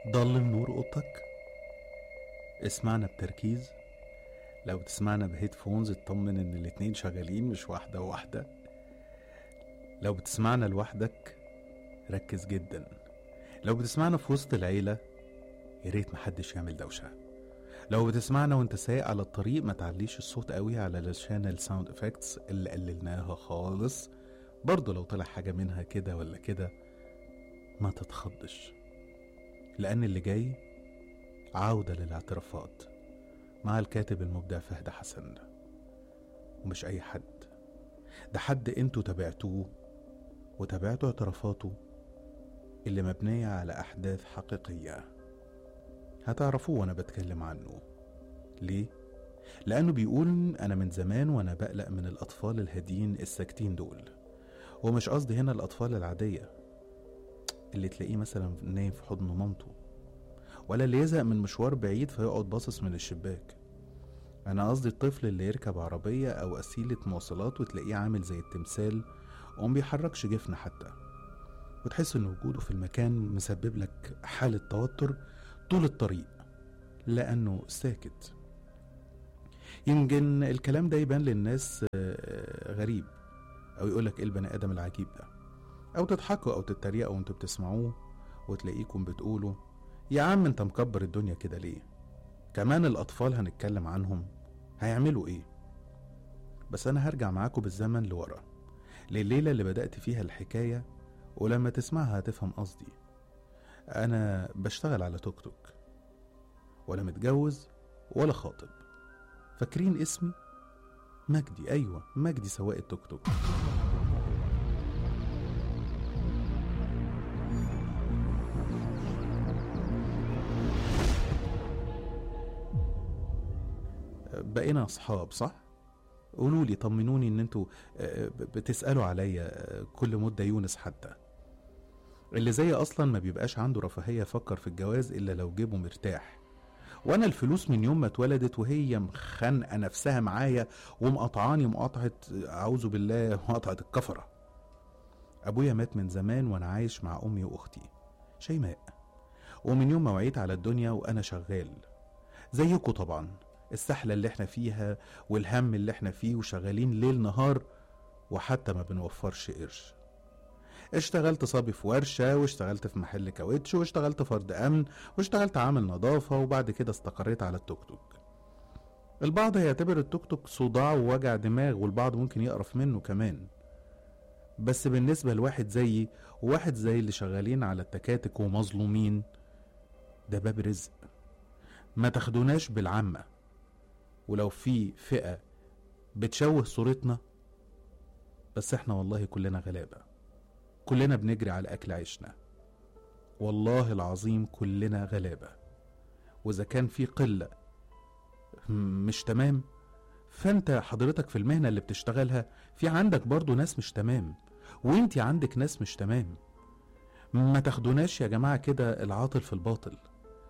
ضلم نور اوضتك اسمعنا بتركيز لو بتسمعنا بهيدفونز اطمن ان الاتنين شغالين مش واحدة وواحدة لو بتسمعنا لوحدك ركز جدا لو بتسمعنا في وسط العيلة يا ريت محدش يعمل دوشة لو بتسمعنا وانت سايق على الطريق ما تعليش الصوت قوي على الشانل ساوند افكتس اللي قللناها خالص برضه لو طلع حاجة منها كده ولا كده ما تتخضش لأن اللي جاي عودة للاعترافات مع الكاتب المبدع فهد حسن ومش أي حد ده حد انتوا تابعتوه وتابعتوا اعترافاته اللي مبنية على أحداث حقيقية هتعرفوه وأنا بتكلم عنه ليه؟ لأنه بيقول أنا من زمان وأنا بقلق من الأطفال الهاديين الساكتين دول ومش قصدي هنا الأطفال العادية اللي تلاقيه مثلا نايم في حضن مامته ولا اللي يزهق من مشوار بعيد فيقعد باصص من الشباك أنا قصدي الطفل اللي يركب عربية أو وسيلة مواصلات وتلاقيه عامل زي التمثال وما بيحركش جفن حتى وتحس إن وجوده في المكان مسبب لك حالة توتر طول الطريق لأنه ساكت يمكن الكلام ده يبان للناس آه، غريب أو يقولك إيه البني آدم العجيب ده أو تضحكوا أو تتريقوا وانتوا بتسمعوه وتلاقيكم بتقولوا يا عم انت مكبر الدنيا كده ليه كمان الأطفال هنتكلم عنهم هيعملوا ايه بس أنا هرجع معاكم بالزمن لورا لليلة اللي بدأت فيها الحكاية ولما تسمعها هتفهم قصدي أنا بشتغل على توك توك ولا متجوز ولا خاطب فاكرين اسمي مجدي أيوة مجدي سواق التوك توك بقينا اصحاب صح قولوا لي طمنوني ان انتوا آه، ب- بتسالوا عليا آه، كل مده يونس حتى اللي زي اصلا ما بيبقاش عنده رفاهيه يفكر في الجواز الا لو جيبه مرتاح وانا الفلوس من يوم ما اتولدت وهي مخنقه نفسها معايا ومقطعاني مقاطعه اعوذ بالله مقاطعه الكفره ابويا مات من زمان وانا عايش مع امي واختي شيماء ومن يوم ما وعيت على الدنيا وانا شغال زيكم طبعا السحلة اللي احنا فيها والهم اللي احنا فيه وشغالين ليل نهار وحتى ما بنوفرش قرش اشتغلت صبي في ورشة واشتغلت في محل كاوتش واشتغلت فرد أمن واشتغلت عامل نظافة وبعد كده استقريت على التوك توك البعض هيعتبر التوك توك صداع ووجع دماغ والبعض ممكن يقرف منه كمان بس بالنسبة لواحد زيي وواحد زي اللي شغالين على التكاتك ومظلومين ده باب رزق ما تاخدوناش بالعامة ولو في فئة بتشوه صورتنا بس احنا والله كلنا غلابة كلنا بنجري على أكل عيشنا والله العظيم كلنا غلابة وإذا كان في قلة م- مش تمام فانت حضرتك في المهنة اللي بتشتغلها في عندك برضو ناس مش تمام وانتي عندك ناس مش تمام ما تاخدوناش يا جماعة كده العاطل في الباطل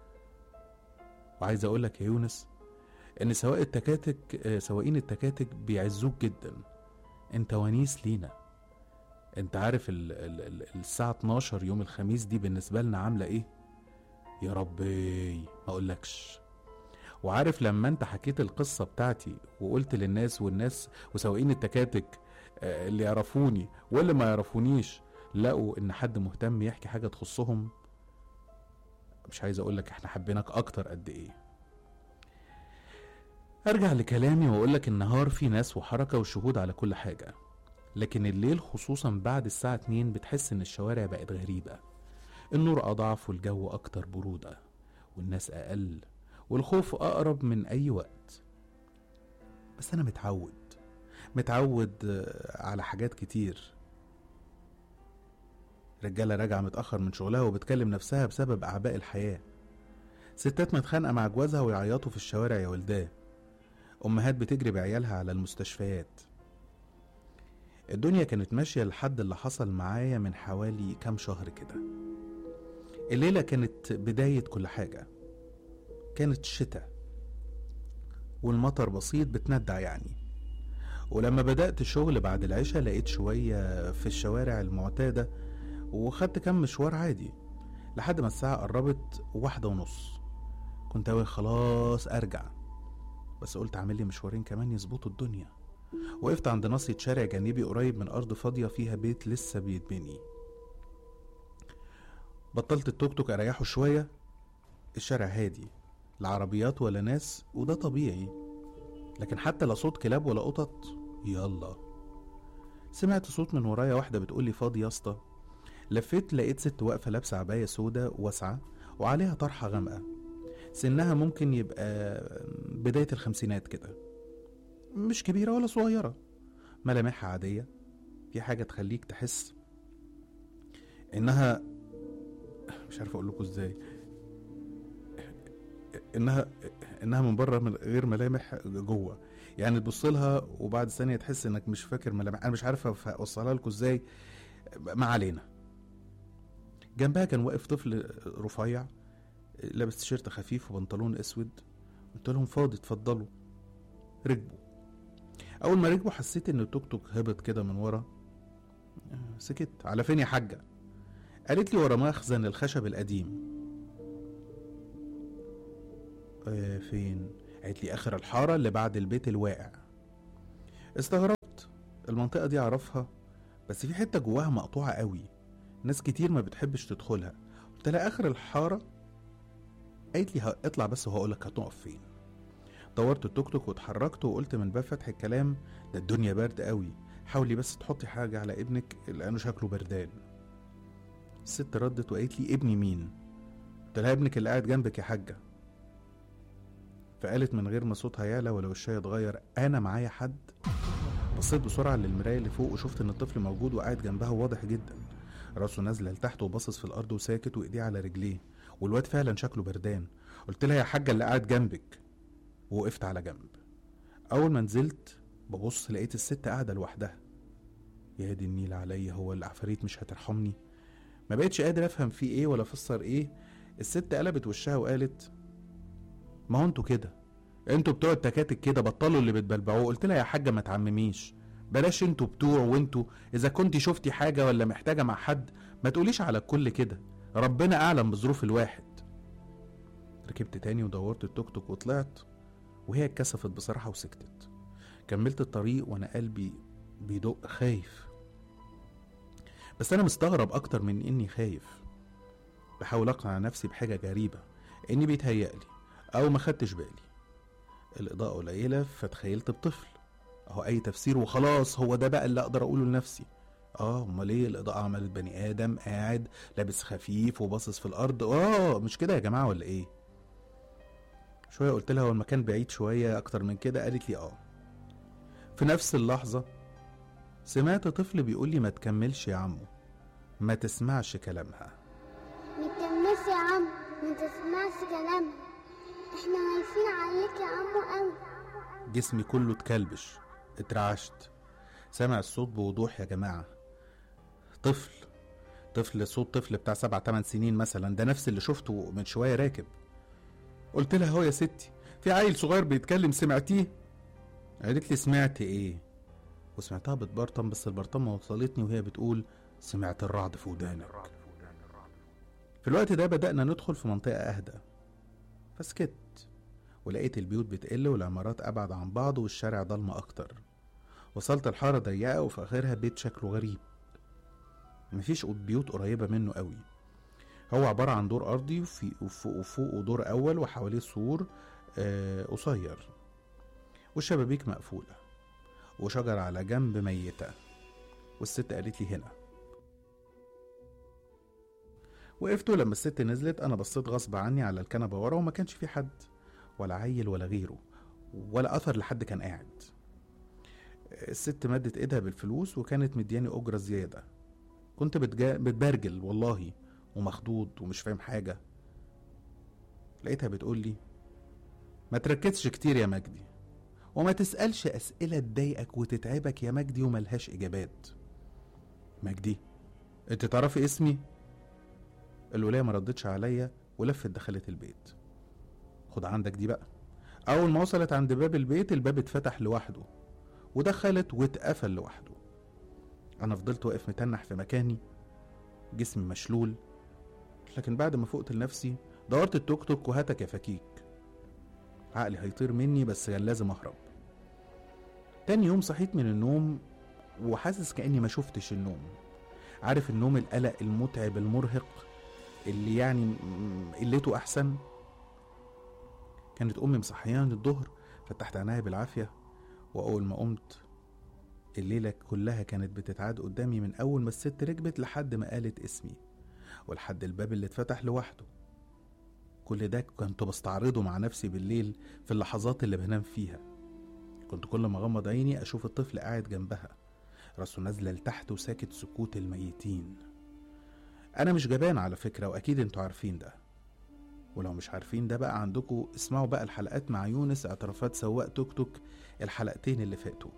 وعايز اقولك يا يونس ان سواق التكاتك آه، سواقين التكاتك بيعزوك جدا انت ونيس لينا انت عارف ال ال ال الساعة 12 يوم الخميس دي بالنسبة لنا عاملة ايه يا ربي ما اقولكش وعارف لما انت حكيت القصة بتاعتي وقلت للناس والناس وسواقين التكاتك آه، اللي يعرفوني واللي ما يعرفونيش لقوا ان حد مهتم يحكي حاجة تخصهم مش عايز اقولك احنا حبيناك اكتر قد ايه ارجع لكلامي واقولك النهار فيه ناس وحركة وشهود على كل حاجة لكن الليل خصوصا بعد الساعة 2 بتحس ان الشوارع بقت غريبة النور اضعف والجو اكتر برودة والناس اقل والخوف اقرب من اي وقت بس انا متعود متعود آه، على حاجات كتير رجالة راجعة متأخر من شغلها وبتكلم نفسها بسبب أعباء الحياة ستات متخانقة مع جوازها ويعيطوا في الشوارع يا ولداه أمهات بتجري بعيالها على المستشفيات الدنيا كانت ماشية لحد اللي حصل معايا من حوالي كام شهر كده الليلة كانت بداية كل حاجة كانت شتاء والمطر بسيط بتندع يعني ولما بدأت شغل بعد العشاء لقيت شوية في الشوارع المعتادة وخدت كام مشوار عادي لحد ما الساعة قربت واحدة ونص كنت أوي خلاص أرجع بس قلت أعمل لي مشوارين كمان يظبطوا الدنيا وقفت عند ناصية شارع جانبي قريب من أرض فاضية فيها بيت لسه بيتبني بطلت التوك توك أريحه شوية الشارع هادي لا عربيات ولا ناس وده طبيعي لكن حتى لا صوت كلاب ولا قطط يلا سمعت صوت من ورايا واحدة بتقولي فاضي يا اسطى لفيت لقيت ست واقفة لابسة عباية سودة واسعة وعليها طرحة غامقة سنها ممكن يبقى بداية الخمسينات كده مش كبيرة ولا صغيرة ملامحها عادية في حاجة تخليك تحس إنها مش عارف أقول لكم إزاي إنها إنها من بره من غير ملامح جوه يعني تبص لها وبعد ثانية تحس إنك مش فاكر ملامح أنا مش عارف أوصلها لكم إزاي ما علينا جنبها كان واقف طفل رفيع لابس تيشيرت خفيف وبنطلون اسود قلت لهم فاضي اتفضلوا ركبوا اول ما ركبوا حسيت ان التوك توك هبط كده من ورا سكت على فين يا حاجه قالت لي ورا مخزن الخشب القديم آه فين قالت لي اخر الحاره اللي بعد البيت الواقع استغربت المنطقه دي اعرفها بس في حته جواها مقطوعه قوي ناس كتير ما بتحبش تدخلها قلت لها اخر الحاره قالت لي اطلع بس وهقولك هتقف فين دورت التوك توك واتحركت وقلت من باب فتح الكلام ده الدنيا برد قوي حاولي بس تحطي حاجة على ابنك لأنه شكله بردان الست ردت وقالت لي ابني مين قلت لها ابنك اللي قاعد جنبك يا حاجة فقالت من غير ما صوتها يعلى ولا وشها يتغير أنا معايا حد بصيت بسرعة للمراية اللي فوق وشفت إن الطفل موجود وقاعد جنبها واضح جدا راسه نازلة لتحت وباصص في الأرض وساكت وإيديه على رجليه والواد فعلا شكله بردان قلت لها يا حاجة اللي قاعد جنبك ووقفت على جنب أول ما نزلت ببص لقيت الست قاعدة لوحدها يا دي النيل عليا هو العفاريت مش هترحمني ما بقتش قادر افهم في ايه ولا افسر ايه الست قلبت وشها وقالت ما هو انتوا كده انتوا بتوع التكاتك كده بطلوا اللي بتبلبعوه قلت لها يا حاجه ما تعمميش بلاش انتوا بتوع وانتوا اذا كنتي شفتي حاجه ولا محتاجه مع حد ما تقوليش على الكل كده ربنا اعلم بظروف الواحد ركبت تاني ودورت التوك توك وطلعت وهي اتكسفت بصراحة وسكتت كملت الطريق وانا قلبي بيدق خايف بس انا مستغرب اكتر من اني خايف بحاول اقنع نفسي بحاجة غريبة اني بيتهيألي او ما خدتش بالي الاضاءة قليلة فتخيلت بطفل اهو اي تفسير وخلاص هو ده بقى اللي اقدر اقوله لنفسي اه امال ايه الاضاءة عملت بني ادم قاعد لابس خفيف وباصص في الارض اه مش كده يا جماعة ولا ايه شوية قلت لها هو المكان بعيد شوية أكتر من كده قالت لي آه في نفس اللحظة سمعت طفل بيقول لي ما تكملش يا عمو ما تسمعش كلامها ما تكملش يا عم ما تسمعش كلامها احنا خايفين عليك يا عمو قوي جسمي كله اتكلبش اترعشت سامع الصوت بوضوح يا جماعة طفل طفل صوت طفل بتاع سبع تمن سنين مثلا ده نفس اللي شفته من شوية راكب قلت لها هو يا ستي في عيل صغير بيتكلم سمعتيه قالت لي سمعت ايه وسمعتها بتبرطم بس البرطمة وصلتني وهي بتقول سمعت الرعد في ودانك في الوقت ده بدأنا ندخل في منطقة أهدى فسكت ولقيت البيوت بتقل والعمارات أبعد عن بعض والشارع ضلمة أكتر وصلت الحارة ضيقة وفي آخرها بيت شكله غريب مفيش بيوت قريبة منه قوي هو عبارة عن دور أرضي وفي وفوق وفوقه دور أول وحواليه سور آه، قصير والشبابيك مقفولة وشجر على جنب ميتة والست قالت لي هنا وقفت ولما الست نزلت أنا بصيت غصب عني على الكنبة ورا وما كانش في حد ولا عيل ولا غيره ولا أثر لحد كان قاعد الست مدت ايدها بالفلوس وكانت مدياني أجرة زيادة كنت بتجا... بتبرجل والله ومخضوض ومش فاهم حاجة لقيتها بتقول لي ما تركزش كتير يا مجدي وما تسألش أسئلة تضايقك وتتعبك يا مجدي وملهاش إجابات مجدي انت تعرفي اسمي الولاية ما ردتش عليا ولفت دخلت البيت خد عندك دي بقى أول ما وصلت عند باب البيت الباب اتفتح لوحده ودخلت واتقفل لوحده أنا فضلت واقف متنح في مكاني جسمي مشلول لكن بعد ما فقت لنفسي دورت التوك توك وهاتك يا فكيك عقلي هيطير مني بس كان لازم اهرب تاني يوم صحيت من النوم وحاسس كاني ما شفتش النوم عارف النوم القلق المتعب المرهق اللي يعني م- قلته احسن كانت امي مصحياني الظهر فتحت عينيا بالعافيه واول ما قمت الليله كلها كانت بتتعاد قدامي من اول ما الست ركبت لحد ما قالت اسمي ولحد الباب اللي اتفتح لوحده كل ده كنت بستعرضه مع نفسي بالليل في اللحظات اللي بنام فيها كنت كل ما اغمض عيني اشوف الطفل قاعد جنبها راسه نازله لتحت وساكت سكوت الميتين انا مش جبان على فكره واكيد انتوا عارفين ده ولو مش عارفين ده بقى عندكم اسمعوا بقى الحلقات مع يونس اعترافات سواق توك توك الحلقتين اللي فاتوا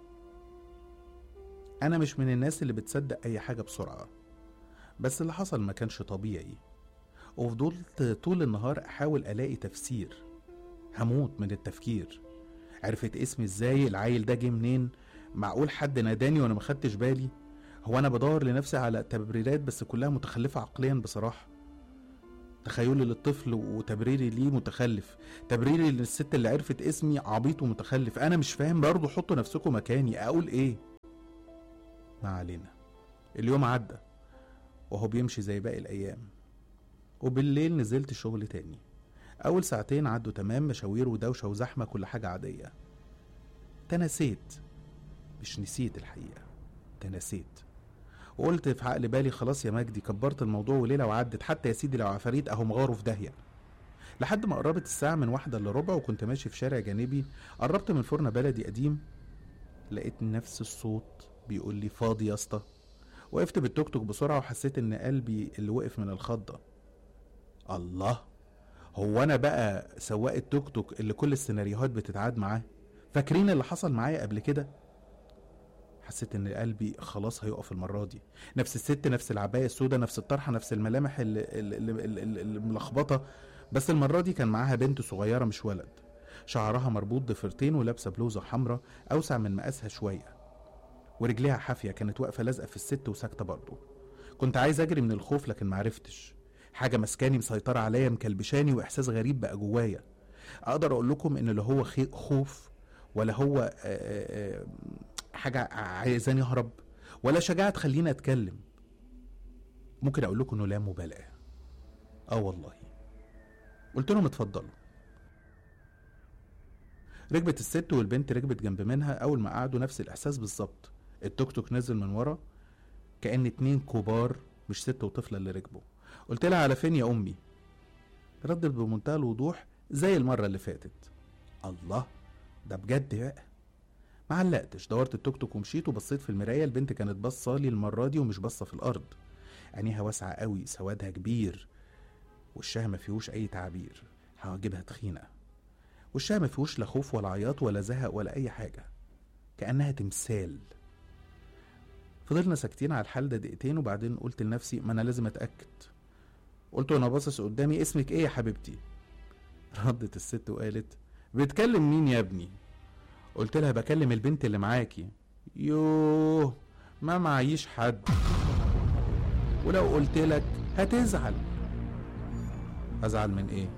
انا مش من الناس اللي بتصدق اي حاجه بسرعه بس اللي حصل ما كانش طبيعي وفضلت طول النهار احاول الاقي تفسير هموت من التفكير عرفت اسمي ازاي العيل ده جه منين معقول حد ناداني وانا ما خدتش بالي هو انا بدور لنفسي على تبريرات بس كلها متخلفه عقليا بصراحه تخيلي للطفل وتبريري ليه متخلف تبريري للست اللي عرفت اسمي عبيط ومتخلف انا مش فاهم برضه حطوا نفسكم مكاني اقول ايه ما علينا اليوم عدى وهو بيمشي زي باقي الايام وبالليل نزلت الشغل تاني اول ساعتين عدوا تمام مشاوير ودوشه وزحمه كل حاجه عاديه تنسيت مش نسيت الحقيقه تنسيت وقلت في عقل بالي خلاص يا مجدي كبرت الموضوع وليله وعدت حتى يا سيدي لو عفاريت اهو مغاره في داهيه لحد ما قربت الساعه من واحدة الا ربع وكنت ماشي في شارع جانبي قربت من فرن بلدي قديم لقيت نفس الصوت بيقول لي فاضي يا اسطى وقفت بالتوك توك بسرعه وحسيت ان قلبي اللي وقف من الخضه الله هو انا بقى سواق التوك توك اللي كل السيناريوهات بتتعاد معاه فاكرين اللي حصل معايا قبل كده حسيت ان قلبي خلاص هيقف المره دي نفس الست نفس العبايه السوداء نفس الطرحه نفس الملامح اللي- اللي- اللي- اللي- الملخبطه بس المره دي كان معاها بنت صغيره مش ولد شعرها مربوط ضفيرتين ولابسه بلوزه حمراء اوسع من مقاسها شويه ورجليها حافيه كانت واقفه لازقه في الست وساكته برضه كنت عايز اجري من الخوف لكن معرفتش حاجه مسكاني مسيطره عليا مكلبشاني واحساس غريب بقى جوايا اقدر اقول لكم ان اللي هو خي- خوف ولا هو آه، آه، آه، حاجه عايزاني اهرب ولا شجاعه تخليني اتكلم ممكن اقول لكم انه لا مبالاه اه والله قلت لهم اتفضلوا ركبت الست والبنت ركبت جنب منها اول ما قعدوا نفس الاحساس بالظبط التوك توك نزل من ورا كأن اتنين كبار مش ست وطفلة اللي ركبوا قلت لها على فين يا أمي ردت بمنتهى الوضوح زي المرة اللي فاتت الله ده بجد بقى ما علقتش دورت التوك توك ومشيت وبصيت في المراية البنت كانت باصة لي المرة دي ومش باصة في الأرض عينيها واسعة قوي سوادها كبير وشها ما فيهوش أي تعابير هجيبها تخينة وشها ما فيهوش لا خوف ولا عياط ولا زهق ولا أي حاجة كأنها تمثال فضلنا ساكتين على الحال ده دقيقتين وبعدين قلت لنفسي ما انا لازم اتاكد قلت وانا باصص قدامي اسمك ايه يا حبيبتي ردت الست وقالت بتكلم مين يا ابني قلت لها بكلم البنت اللي معاكي يوه ما معيش حد ولو قلت لك هتزعل ازعل من ايه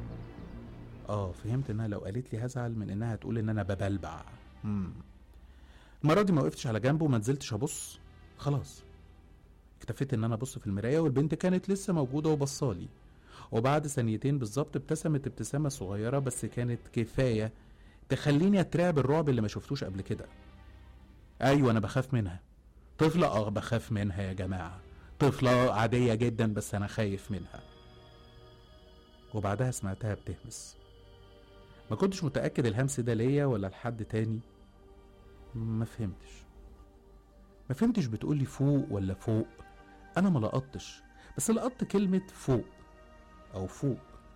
اه فهمت انها لو قالت لي هزعل من انها تقول ان انا ببلبع مم. المره دي ما وقفتش على جنبه وما نزلتش ابص خلاص اكتفيت ان انا ابص في المرايه والبنت كانت لسه موجوده وبصالي وبعد ثانيتين بالظبط ابتسمت ابتسامه صغيره بس كانت كفايه تخليني اترعب الرعب اللي ما شفتوش قبل كده ايوه انا بخاف منها طفله اه بخاف منها يا جماعه طفله عاديه جدا بس انا خايف منها وبعدها سمعتها بتهمس ما كنتش متاكد الهمس ده ليا ولا لحد تاني ما فهمتش ما فهمتش بتقولي فوق ولا فوق انا ما لقطتش بس لقطت كلمة فوق او فوق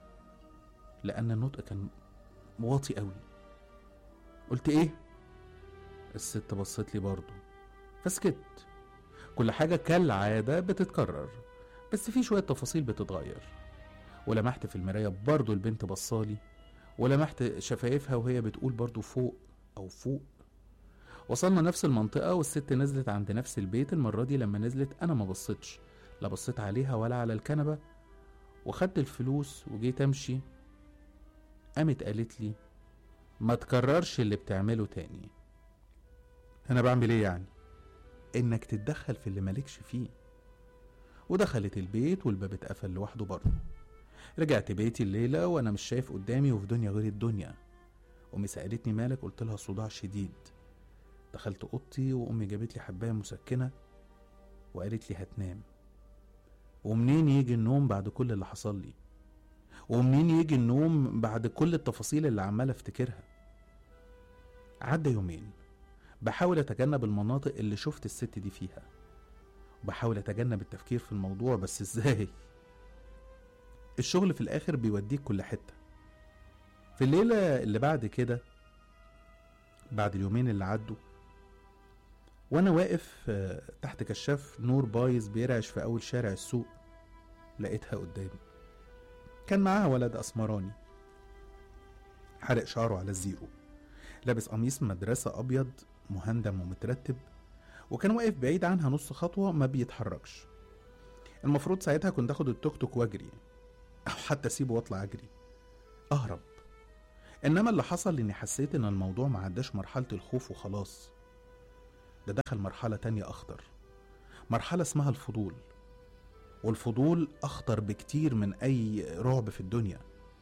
لان النطق كان واطي قوي قلت ايه الست بصت لي برضه فسكت كل حاجة كالعادة بتتكرر بس في شوية تفاصيل بتتغير ولمحت في المراية برضه البنت بصالي ولمحت شفايفها وهي بتقول برضه فوق أو فوق وصلنا نفس المنطقة والست نزلت عند نفس البيت المرة دي لما نزلت أنا ما بصيتش لا بصيت عليها ولا على الكنبة وخدت الفلوس وجيت امشي قامت قالت لي ما تكررش اللي بتعمله تاني انا بعمل ايه يعني انك تتدخل في اللي مالكش فيه ودخلت البيت والباب اتقفل لوحده برضه رجعت بيتي الليلة وأنا مش شايف قدامي وفي دنيا غير الدنيا أمي سألتني مالك قلت لها صداع شديد دخلت أوضتي وأمي جابت لي حباية مسكنة وقالت لي هتنام ومنين يجي النوم بعد كل اللي حصل لي ومنين يجي النوم بعد كل التفاصيل اللي عمال افتكرها عدى يومين بحاول اتجنب المناطق اللي شفت الست دي فيها وبحاول اتجنب التفكير في الموضوع بس ازاي الشغل في الاخر بيوديك كل حته في الليله اللي بعد كده بعد اليومين اللي عدوا وانا واقف آه، تحت كشاف نور بايظ بيرعش في اول شارع السوق لقيتها قدامي كان معاها ولد اسمراني حرق شعره على الزيرو لابس قميص مدرسة أبيض مهندم ومترتب وكان واقف بعيد عنها نص خطوة ما بيتحركش المفروض ساعتها كنت اخد التوك توك واجري أو حتى أسيبه وأطلع أجري أهرب إنما اللي حصل إني حسيت إن الموضوع ما عداش مرحلة الخوف وخلاص ده دخل مرحلة تانية أخطر مرحلة اسمها الفضول والفضول أخطر بكتير من أي رعب في الدنيا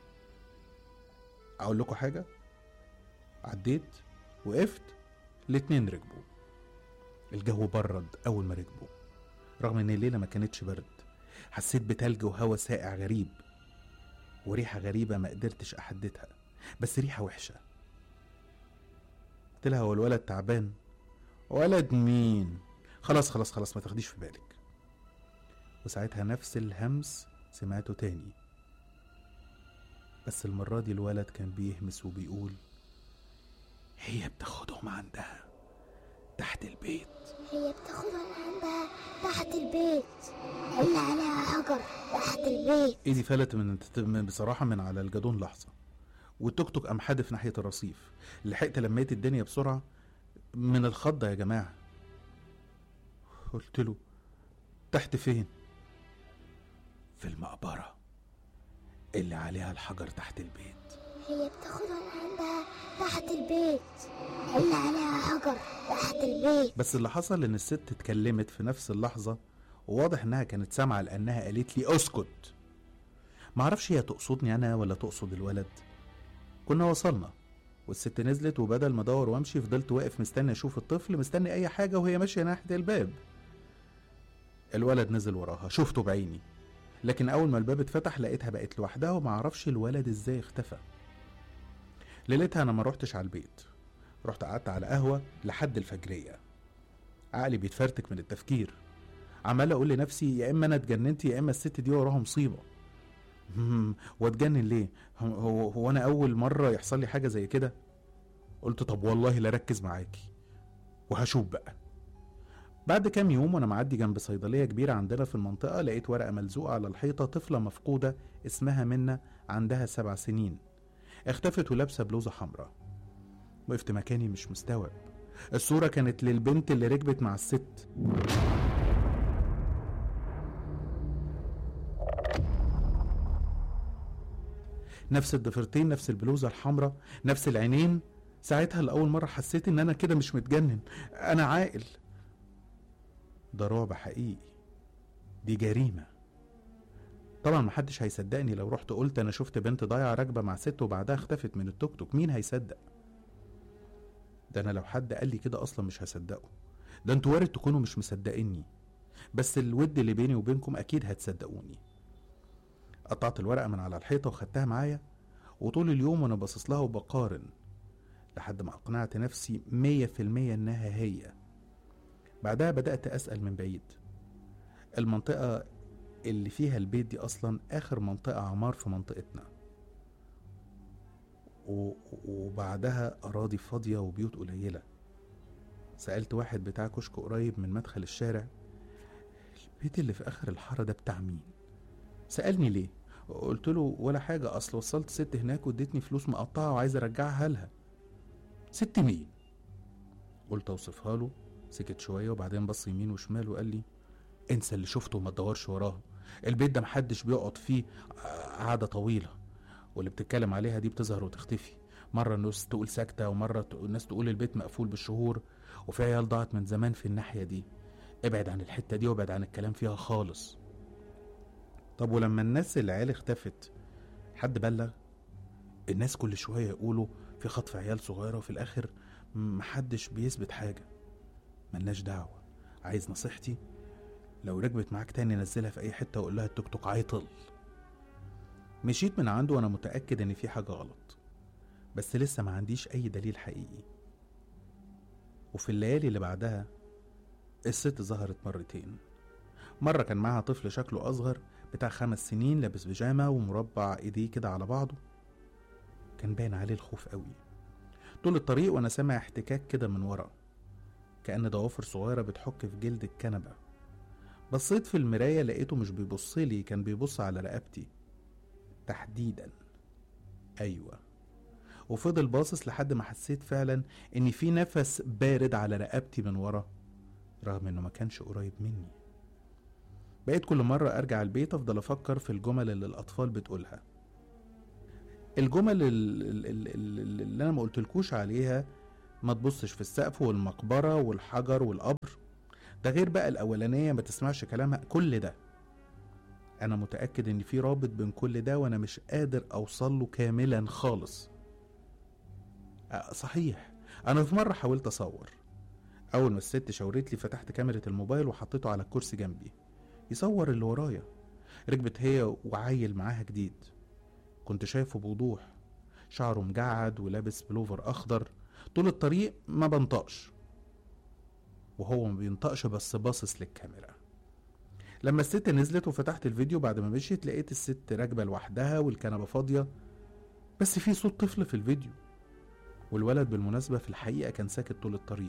أقول لكم حاجة عديت وقفت الاتنين ركبوا الجو برد أول ما ركبوا رغم إن الليلة ما كانتش برد حسيت بتلج وهوا ساقع غريب وريحة غريبة ما قدرتش أحددها بس ريحة وحشة قلت لها هو الولد تعبان ولد مين خلاص خلاص خلاص ما تاخديش في بالك وساعتها نفس الهمس سمعته تاني بس المرة دي الولد كان بيهمس وبيقول هي بتاخدهم عندها تحت البيت هي بتاخدها عندها تحت البيت اللي عليها حجر تحت البيت ايدي فلت من من- بصراحة من على الجدون لحظة والتوك توك قام حادف ناحية الرصيف لحقت لميت الدنيا بسرعة من الخضة يا جماعة قلت له تحت فين في المقبرة اللي عليها الحجر تحت البيت هي بتاخدها عندها تحت البيت اللي عليها حجر تحت البيت بس اللي حصل ان الست اتكلمت في نفس اللحظة وواضح انها كانت سامعة لانها قالت لي اسكت معرفش هي تقصدني انا ولا تقصد الولد كنا وصلنا والست نزلت وبدل ما ادور وامشي فضلت واقف مستني اشوف الطفل مستني اي حاجة وهي ماشية ناحية الباب الولد نزل وراها شفته بعيني لكن اول ما الباب اتفتح لقيتها بقت لوحدها ومعرفش الولد ازاي اختفى ليلتها انا ما روحتش على البيت رحت قعدت على قهوة لحد الفجرية عقلي بيتفرتك من التفكير عمال اقول لنفسي يا اما انا اتجننت يا اما الست دي وراها مصيبه هم، واتجنن ليه هو- هو هو انا اول مره يحصل لي حاجه زي كده قلت طب والله لا ركز معاكي وهشوف بقى بعد كام يوم وانا معدي جنب صيدليه كبيره عندنا في المنطقه لقيت ورقه ملزوقه على الحيطه طفله مفقوده اسمها منى عندها سبع سنين اختفت ولابسه بلوزه حمراء وقفت مكاني مش مستوعب الصورة كانت للبنت اللي ركبت مع الست نفس الضفيرتين نفس البلوزة الحمراء نفس العينين ساعتها لأول مرة حسيت إن أنا كده مش متجنن أنا عاقل ده رعب حقيقي دي جريمة طبعا محدش هيصدقني لو رحت قلت أنا شفت بنت ضايعة راكبة مع ست وبعدها اختفت من التوك توك مين هيصدق ده انا لو حد قال لي كده اصلا مش هصدقه ده انتوا وارد تكونوا مش مصدقيني بس الود اللي بيني وبينكم اكيد هتصدقوني قطعت الورقه من على الحيطه وخدتها معايا وطول اليوم وانا باصص لها وبقارن لحد ما اقنعت نفسي مية في المية انها هي بعدها بدأت أسأل من بعيد المنطقة اللي فيها البيت دي أصلا آخر منطقة عمار في منطقتنا و- وبعدها أراضي فاضية وبيوت قليلة سألت واحد بتاع كشك قريب من مدخل الشارع البيت اللي في آخر الحارة ده بتاع مين؟ سألني ليه؟ قلت له ولا حاجة أصل وصلت ست هناك وادتني فلوس مقطعة وعايز أرجعها لها ست مين؟ قلت أوصفها له سكت شوية وبعدين بص يمين وشمال وقال لي انسى اللي شفته وما تدورش وراه البيت ده محدش بيقعد فيه آه، قعدة طويلة واللي بتتكلم عليها دي بتظهر وتختفي مرة الناس تقول ساكتة ومرة ت- الناس تقول البيت مقفول بالشهور وفي عيال ضاعت من زمان في الناحية دي ابعد عن الحتة دي وابعد عن الكلام فيها خالص طب ولما الناس العيال اختفت حد بلغ الناس كل شوية يقولوا في خطف عيال صغيرة وفي الآخر محدش بيثبت حاجة ملناش دعوة عايز نصيحتي لو ركبت معاك تاني نزلها في أي حتة وقول لها التوك توك عيطل مشيت من عنده وأنا متأكد إن في حاجة غلط بس لسه ما عنديش أي دليل حقيقي وفي الليالي اللي بعدها الست ظهرت مرتين مرة كان معاها طفل شكله أصغر بتاع خمس سنين لابس بيجامة ومربع إيديه كده على بعضه كان باين عليه الخوف قوي طول الطريق وأنا سامع احتكاك كده من ورا كأن ضوافر صغيرة بتحك في جلد الكنبة بصيت في المراية لقيته مش بيبص لي كان بيبص على رقبتي تحديدا أيوة وفضل باصص لحد ما حسيت فعلا إن في نفس بارد على رقبتي من ورا رغم إنه ما كانش قريب مني بقيت كل مرة أرجع البيت أفضل أفكر في الجمل اللي الأطفال بتقولها الجمل ال- ال- ال- ال- اللي أنا ما قلتلكوش عليها ما تبصش في السقف والمقبرة والحجر والقبر ده غير بقى الأولانية ما تسمعش كلامها كل ده أنا متأكد إن في رابط بين كل ده وأنا مش قادر أوصل له كاملا خالص أه، صحيح أنا في مرة حاولت أصور أول ما الست شاورت لي فتحت كاميرا الموبايل وحطيته على الكرسي جنبي يصور اللي ورايا ركبت هي وعيل معاها جديد كنت شايفه بوضوح شعره مجعد ولابس بلوفر أخضر طول الطريق ما بنطقش وهو ما بينطقش بس باصص للكاميرا لما الست نزلت وفتحت الفيديو بعد ما مشيت لقيت الست راكبة لوحدها والكنبة فاضية بس في صوت طفل في الفيديو والولد بالمناسبة في الحقيقة كان ساكت طول الطريق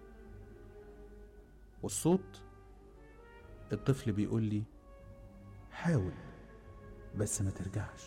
والصوت الطفل بيقول لي حاول بس ما ترجعش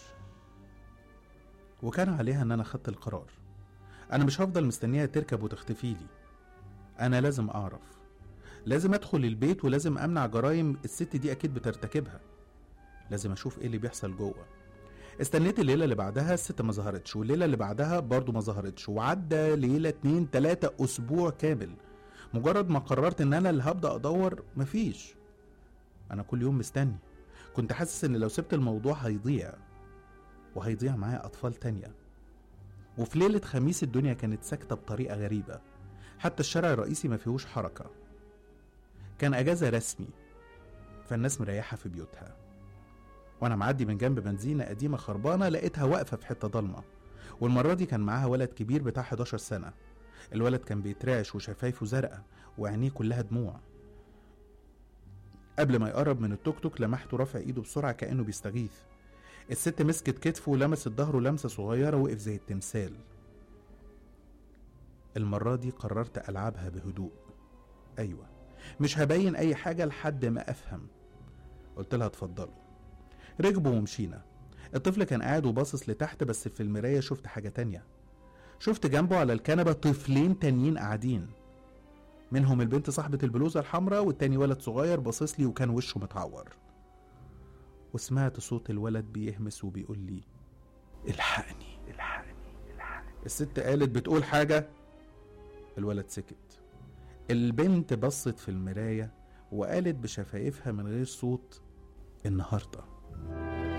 وكان عليها ان انا خدت القرار انا مش هفضل مستنيها تركب وتختفي لي انا لازم اعرف لازم ادخل البيت ولازم امنع جرائم الست دي اكيد بترتكبها لازم اشوف ايه اللي بيحصل جوه استنيت الليلة اللي بعدها الست ما ظهرتش والليلة اللي بعدها برضو ما ظهرتش وعدى ليلة اتنين تلاتة اسبوع كامل مجرد ما قررت ان انا اللي هبدأ ادور مفيش انا كل يوم مستني كنت حاسس ان لو سبت الموضوع هيضيع وهيضيع معاه اطفال تانية وفي ليلة خميس الدنيا كانت ساكتة بطريقة غريبة حتى الشارع الرئيسي ما فيهوش حركة كان اجازة رسمي فالناس مريحة في بيوتها وانا معدي من جنب بنزينة قديمة خربانة لقيتها واقفة في حتة ضلمة والمرة دي كان معاها ولد كبير بتاع 11 سنة الولد كان بيترعش وشفايفه زرقاء وعينيه كلها دموع قبل ما يقرب من التوك توك لمحته رافع ايده بسرعة كأنه بيستغيث الست مسكت كتفه ولمست ظهره لمسة صغيرة وقف زي التمثال المرة دي قررت ألعبها بهدوء أيوة مش هبين أي حاجة لحد ما أفهم قلت لها اتفضلوا ركبوا ومشينا الطفل كان قاعد وباصص لتحت بس في المراية شفت حاجة تانية شفت جنبه على الكنبة طفلين تانيين قاعدين منهم البنت صاحبة البلوزة الحمراء والتاني ولد صغير باصص لي وكان وشه متعور وسمعت صوت الولد بيهمس وبيقول لي الحقني الحقني الحقني الست قالت بتقول حاجة الولد سكت البنت بصت في المراية وقالت بشفايفها من غير صوت النهارده